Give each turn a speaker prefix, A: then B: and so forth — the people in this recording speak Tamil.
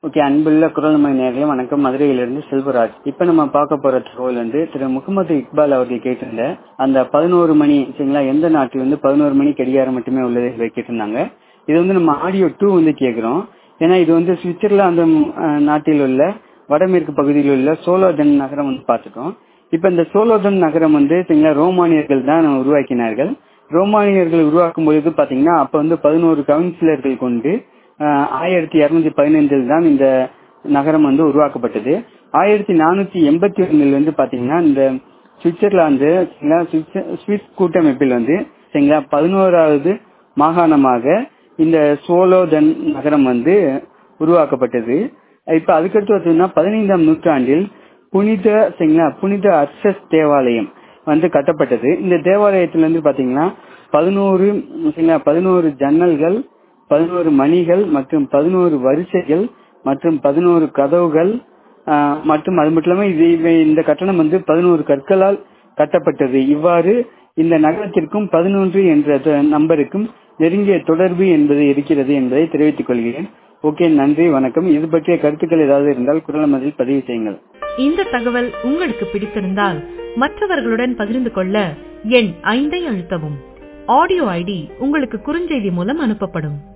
A: ஓகே அன்புள்ள குரல்மணி நேர்களே வணக்கம் மதுரையிலிருந்து செல்வராஜ் இப்ப நம்ம பார்க்க போற தகவல் வந்து திரு முகமது இக்பால் அவர்கள் கேட்டிருந்த அந்த பதினோரு மணி சரிங்களா எந்த நாட்டில் வந்து பதினோரு மணி கடிகாரம் மட்டுமே உள்ளது என்பதை கேட்டிருந்தாங்க இது வந்து நம்ம ஆடியோ டூ வந்து கேட்கிறோம் ஏன்னா இது வந்து சுவிட்சர்லாந்து அஹ், நாட்டில் உள்ள வடமேற்கு பகுதியில் உள்ள சோலோதன் நகரம் வந்து பார்த்துட்டோம் இப்ப இந்த சோலோதன் நகரம் வந்து சரிங்களா ரோமானியர்கள் தான் உருவாக்கினார்கள் ரோமானியர்கள் உருவாக்கும் பொழுது பாத்தீங்கன்னா அப்ப வந்து பதினோரு கவுன்சிலர்கள் கொண்டு ஆஹ், ஆயிரத்தி இருநூத்தி பதினைந்தில் தான் இந்த நகரம் வந்து உருவாக்கப்பட்டது ஆயிரத்தி நானூத்தி எண்பத்தி ஒண்ணில் வந்து பாத்தீங்கன்னா இந்த சுவிட்சர்லாந்து சரிங்களா, சுவிட்ச- சுவிஸ் கூட்டமைப்பில் வந்து சரிங்களா பதினோராவது மாகாணமாக இந்த சோலோதன் நகரம் வந்து உருவாக்கப்பட்டது இப்ப அதுக்கடுத்து பார்த்தீங்கன்னா பதினைந்தாம் நூற்றாண்டில் புனித சரிங்களா புனித அர்சஸ் தேவாலயம் வந்து கட்டப்பட்டது இந்த தேவாலயத்துல இருந்து பாத்தீங்கன்னா பதினோரு சரிங்களா பதினோரு ஜன்னல்கள் பதினோரு மணிகள் மற்றும் பதினோரு வரிசைகள் மற்றும் பதினோரு கதவுகள் ஆஹ், மற்றும் அது மட்டும் இல்லாம இது இவை- இந்த கட்டணம் வந்து பதினோரு கற்களால் கட்டப்பட்டது இவ்வாறு இந்த நகரத்திற்கும் பதினொன்று என்ற த- நம்பருக்கும் நெருங்கிய தொடர்பு என்பது இருக்கிறது என்பதை தெரிவித்துக் கொள்கிறேன் ஓகே நன்றி வணக்கம் இது பற்றிய கருத்துக்கள் ஏதாவது இருந்தால் குரல் மதில் பதிவு செய்யுங்கள்
B: இந்த தகவல் உங்களுக்கு பிடித்திருந்தால் மற்றவர்களுடன் பகிர்ந்து கொள்ள எண் ஐந்தை அழுத்தவும் ஆடியோ ஐடி உங்களுக்கு குறுஞ்செய்தி மூலம் அனுப்பப்படும்